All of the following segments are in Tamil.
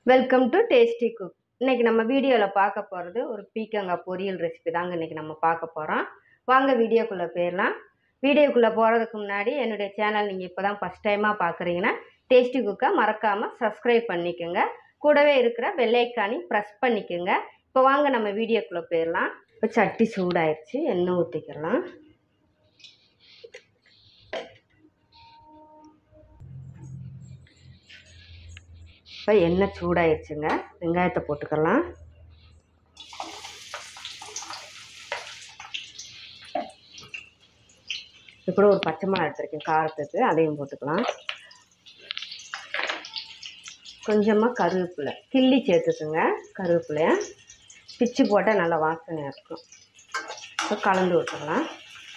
வெல்கம் டு டேஸ்டி குக் இன்னைக்கு நம்ம வீடியோவில் பார்க்க போகிறது ஒரு பீக்கங்காய் பொரியல் ரெசிபி தாங்க இன்னைக்கு நம்ம பார்க்க போகிறோம் வாங்க வீடியோக்குள்ளே போயிடலாம் வீடியோக்குள்ளே போகிறதுக்கு முன்னாடி என்னுடைய சேனல் நீங்கள் இப்போ தான் ஃபஸ்ட் டைமாக பார்க்குறீங்கன்னா டேஸ்டி குக்கை மறக்காமல் சப்ஸ்கிரைப் பண்ணிக்கோங்க கூடவே இருக்கிற வெள்ளைக்கானி ப்ரெஸ் பண்ணிக்கோங்க இப்போ வாங்க நம்ம வீடியோக்குள்ளே போயிடலாம் இப்போ சட்டி சூடாயிருச்சு எண்ணெய் ஊற்றிக்கலாம் இப்போ எண்ணெய் சூடாயிருச்சுங்க வெங்காயத்தை போட்டுக்கலாம் இப்போ ஒரு பச்சை மிளகா எடுத்திருக்கேன் காரத்துக்கு அதையும் போட்டுக்கலாம் கொஞ்சமாக கருவேப்பிலை கிள்ளி சேர்த்துக்குங்க கருவேப்பிலைய பிச்சு போட்டால் நல்லா வாசனையாக இருக்கும் இப்போ கலந்து விட்டுக்கலாம்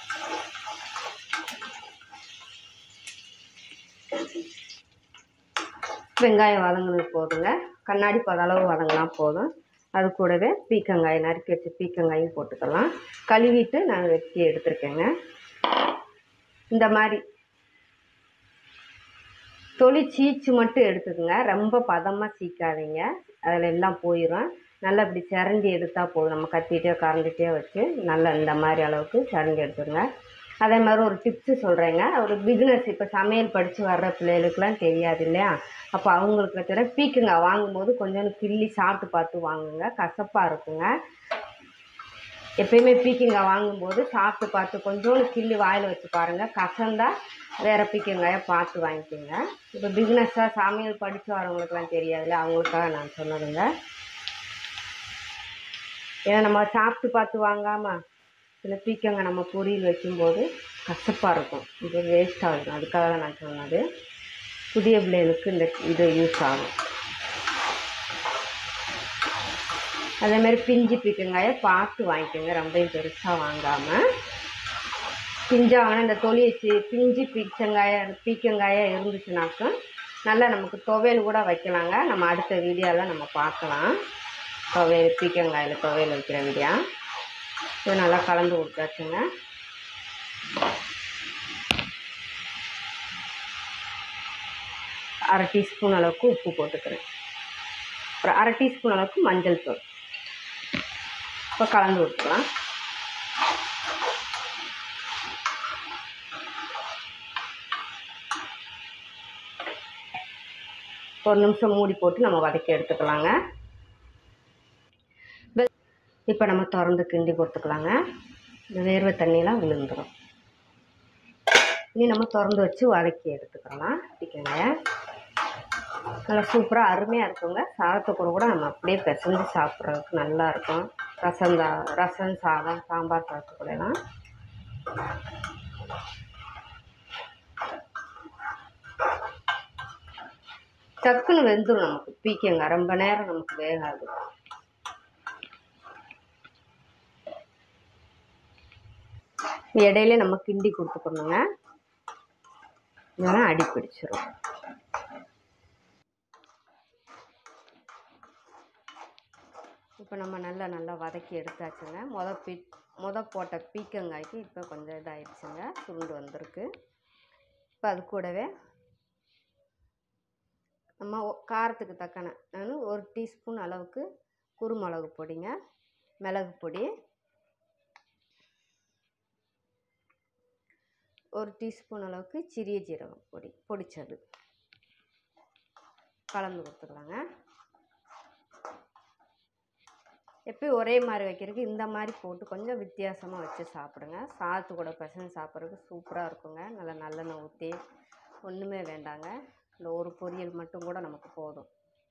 வெங்காயம் வதங்கினது போதுங்க கண்ணாடி பத அளவு வதங்கினா போதும் அது கூடவே பீக்கங்காய் நறுக்கி வச்சு பீக்கங்காயும் போட்டுக்கலாம் கழுவிட்டு நான் வெட்டி எடுத்துருக்கேங்க இந்த மாதிரி தொளி சீச்சு மட்டும் எடுத்துக்கோங்க ரொம்ப பதமாக சீக்காதீங்க அதில் எல்லாம் போயிடும் நல்லா இப்படி சிரண்டி எடுத்தால் போதும் நம்ம கத்திட்டே கரண்டிட்டே வச்சு நல்லா இந்த மாதிரி அளவுக்கு சிரண்டி எடுத்துருங்க அதே மாதிரி ஒரு டிப்ஸு சொல்கிறேங்க ஒரு பிஸ்னஸ் இப்போ சமையல் படித்து வர்ற பிள்ளைகளுக்குலாம் தெரியாது இல்லையா அப்போ அவங்களுக்கு தவிர பீக்குங்க வாங்கும்போது கொஞ்சோண்டு கிள்ளி சாப்பிட்டு பார்த்து வாங்குங்க கசப்பாக இருக்குங்க எப்பயுமே பீக்கங்காய் வாங்கும்போது சாப்பிட்டு பார்த்து கொஞ்சோண்டு கிள்ளி வாயில் வச்சு பாருங்கள் கசந்தா வேறு பீக்கங்காயை பார்த்து வாங்கிக்கோங்க இப்போ பிஸ்னஸாக சமையல் படித்து வரவங்களுக்குலாம் தெரியாதுல்ல அவங்களுக்காக நான் சொன்னதுங்க ஏன்னா நம்ம சாப்பிட்டு பார்த்து வாங்காமல் சில பீக்கங்காய் நம்ம பொரியல் வைக்கும்போது கசப்பாக இருக்கும் இது வேஸ்ட் ஆகும் அதுக்காக தான் நான் சொன்னது புதிய பிள்ளைகளுக்கு இந்த இது யூஸ் ஆகும் அதேமாதிரி பிஞ்சு பீக்கங்காயை பார்த்து வாங்கிக்கோங்க ரொம்பவும் பெருசாக வாங்காமல் பிஞ்சாகணும் இந்த தொலியச்சு பிஞ்சு பீச்சங்காய பீக்கங்காயாக இருந்துச்சுனாக்கும் நல்லா நமக்கு துவையல் கூட வைக்கலாங்க நம்ம அடுத்த வீடியோவில் நம்ம பார்க்கலாம் துவையல் பீக்கங்காயில் துவையல் வைக்கிற வீடியோ இது நல்லா கலந்து கொடுத்தாச்சுங்க அரை டீஸ்பூன் அளவுக்கு உப்பு போட்டுக்கிறேன் ஒரு அரை டீஸ்பூன் அளவுக்கு மஞ்சள் தூள் இப்போ கலந்து விட்டுக்கலாம் ஒரு நிமிஷம் மூடி போட்டு நம்ம வதக்கி எடுத்துக்கலாங்க இப்போ நம்ம திறந்து கிண்டி கொடுத்துக்கலாங்க இந்த வேர்வை தண்ணியெலாம் விழுந்துடும் இனி நம்ம திறந்து வச்சு வதக்கி எடுத்துக்கலாம் சிக்கனை நல்லா சூப்பராக அருமையாக இருக்குங்க சாதத்தை கூட கூட நம்ம அப்படியே பிசைஞ்சு சாப்பிட்றதுக்கு நல்லா இருக்கும் ரசம் சா ரசம் சாதம் சாம்பார் சாதத்துக்கூடலாம் டக்குன்னு வெந்துடும் நமக்கு பீக்கங்க ரொம்ப நேரம் நமக்கு வேகாது இடையில நம்ம கிண்டி கொடுத்துக்கணுங்க இல்லைன்னா அடி பிடிச்சிரும் இப்போ நம்ம நல்லா நல்லா வதக்கி எடுத்தாச்சுங்க முத பீ முத போட்ட பீக்கங்காய்க்கு இப்போ கொஞ்சம் இதாகிடுச்சுங்க சுருண்டு வந்திருக்கு இப்போ அது கூடவே நம்ம ஒ- காரத்துக்கு தக்கன நான் ஒரு டீஸ்பூன் அளவுக்கு குருமிளகு பொடிங்க மிளகு பொடி ஒரு டீஸ்பூன் அளவுக்கு சிறிய ஜீரகம் பொடி பொடிச்சது கலந்து கொடுத்துக்கலாங்க எப்பயும் ஒரே மாதிரி வைக்கிறதுக்கு இந்த மாதிரி போட்டு கொஞ்சம் வித்தியாசமாக வச்சு சாப்பிடுங்க சாதத்து கூட பசங்க சாப்பிட்றதுக்கு சூப்பராக இருக்குங்க நல்லா நல்லெண்ணெய் ஊற்றி ஒன்றுமே வேண்டாங்க இந்த ஒரு பொரியல் மட்டும் கூட நமக்கு போதும்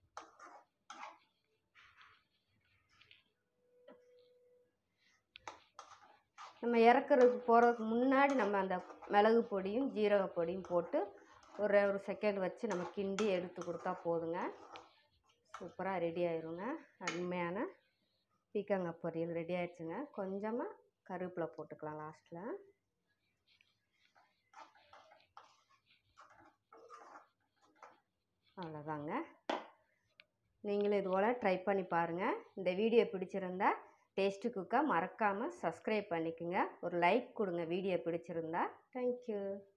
நம்ம இறக்குறதுக்கு போகிறதுக்கு முன்னாடி நம்ம அந்த மிளகு பொடியும் ஜீரக பொடியும் போட்டு ஒரு ஒரு செகண்ட் வச்சு நம்ம கிண்டி எடுத்து கொடுத்தா போதுங்க சூப்பராக ரெடி ஆயிருங்க அருமையான பீக்கங்காய் பொரியல் ரெடி ஆயிடுச்சுங்க கொஞ்சமாக கருவேப்பிலை போட்டுக்கலாம் லாஸ்ட்டில் அவ்வளோதாங்க நீங்களும் இது போல் ட்ரை பண்ணி பாருங்கள் இந்த வீடியோ பிடிச்சிருந்தா டேஸ்ட்டு குக்கை மறக்காமல் சப்ஸ்கிரைப் பண்ணிக்கோங்க ஒரு லைக் கொடுங்க வீடியோ பிடிச்சிருந்தா தேங்க்யூ